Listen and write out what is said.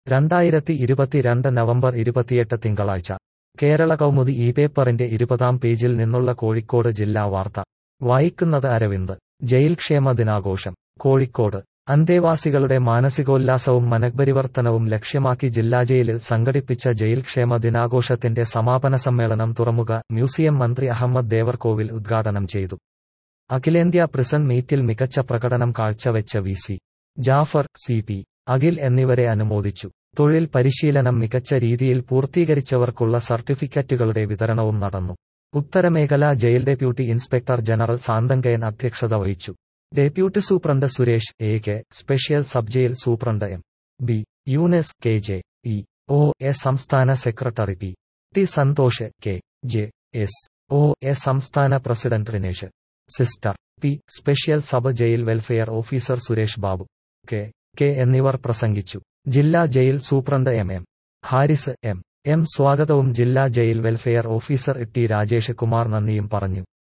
രണ്ടായിരത്തി ഇരുപത്തിരണ്ട് നവംബർ ഇരുപത്തിയെട്ട് തിങ്കളാഴ്ച കേരള കൗമുദി ഈ പേപ്പറിന്റെ ഇരുപതാം പേജിൽ നിന്നുള്ള കോഴിക്കോട് ജില്ലാ വാർത്ത വായിക്കുന്നത് അരവിന്ദ് ജയിൽ ക്ഷേമ ദിനാഘോഷം കോഴിക്കോട് അന്തേവാസികളുടെ മാനസികോല്ലാസവും മനഃപരിവർത്തനവും ലക്ഷ്യമാക്കി ജില്ലാ ജയിലിൽ സംഘടിപ്പിച്ച ജയിൽ ക്ഷേമ ദിനാഘോഷത്തിന്റെ സമാപന സമ്മേളനം തുറമുഖ മ്യൂസിയം മന്ത്രി അഹമ്മദ് ദേവർകോവിൽ ഉദ്ഘാടനം ചെയ്തു അഖിലേന്ത്യാ പ്രിസൺ മീറ്റിൽ മികച്ച പ്രകടനം കാഴ്ചവെച്ച V C Jafar C P Akhil എന്നിവരെ അനുമോദിച്ചു തൊഴിൽ പരിശീലനം മികച്ച രീതിയിൽ പൂർത്തീകരിച്ചവർക്കുള്ള സർട്ടിഫിക്കറ്റുകളുടെ വിതരണവും നടന്നു ഉത്തരമേഖലാ jail deputy inspector general Santhankayan അധ്യക്ഷത വഹിച്ചു deputy superintendent Suresh A K special sub jail superintendent M B Younus K J E O A സംസ്ഥാന secretary P T Santhosh K J S O A സംസ്ഥാന president Rinesh sister P special sub jail welfare officer Suresh Babu K K എന്നിവർ പ്രസംഗിച്ചു ജില്ലാ jail superintendent M M Haris M M സ്വാഗതവും ജില്ലാ jail welfare officer T Rajesh Kumar നന്ദിയും പറഞ്ഞു